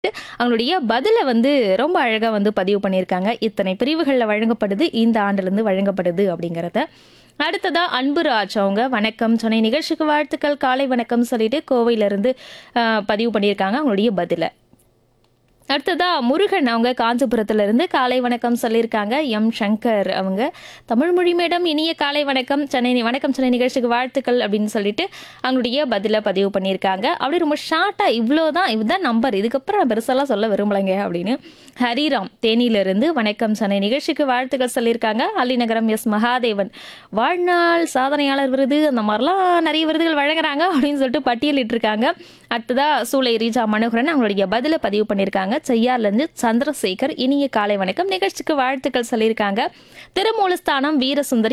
அவங்களுடைய பதிலை வந்து ரொம்ப அழகாக வந்து பதிவு பண்ணியிருக்காங்க இத்தனை பிரிவுகளில் வழங்கப்படுது இந்த ஆண்டுலேருந்து வழங்கப்படுது அப்படிங்கிறத அடுத்ததா அன்புராஜ் அவங்க வணக்கம் சொன்ன நிகழ்ச்சிக்கு வாழ்த்துக்கள் காலை வணக்கம் சொல்லிட்டு கோவையிலேருந்து பதிவு பண்ணியிருக்காங்க அவங்களுடைய பதிலை அடுத்ததா முருகன் அவங்க காஞ்சிபுரத்துல இருந்து காலை வணக்கம் சொல்லியிருக்காங்க எம் சங்கர் அவங்க தமிழ் மொழி மேடம் இனிய காலை வணக்கம் சென்னை வணக்கம் சென்னை நிகழ்ச்சிக்கு வாழ்த்துக்கள் அப்படின்னு சொல்லிட்டு அவங்களுடைய பதிலை பதிவு பண்ணியிருக்காங்க அப்படி ரொம்ப ஷார்ட்டாக இவ்வளோ தான் இதுதான் நம்பர் இதுக்கப்புறம் நான் பெருசாலாம் சொல்ல விரும்பலைங்க அப்படின்னு ஹரிராம் தேனியிலிருந்து வணக்கம் சென்னை நிகழ்ச்சிக்கு வாழ்த்துக்கள் சொல்லியிருக்காங்க அலிநகரம் எஸ் மகாதேவன் வாழ்நாள் சாதனையாளர் விருது அந்த மாதிரிலாம் நிறைய விருதுகள் வழங்குறாங்க அப்படின்னு சொல்லிட்டு பட்டியலிட்டிருக்காங்க அடுத்ததா சூளை ரீஜா மனோகரன் அவங்களுடைய பதிலை பதிவு பண்ணியிருக்காங்க செய்யார்லேருந்து சந்திரசேகர் இனிய காலை வணக்கம் நிகழ்ச்சிக்கு வாழ்த்துக்கள் சொல்லியிருக்காங்க திருமூலஸ்தானம் வீரசுந்தரி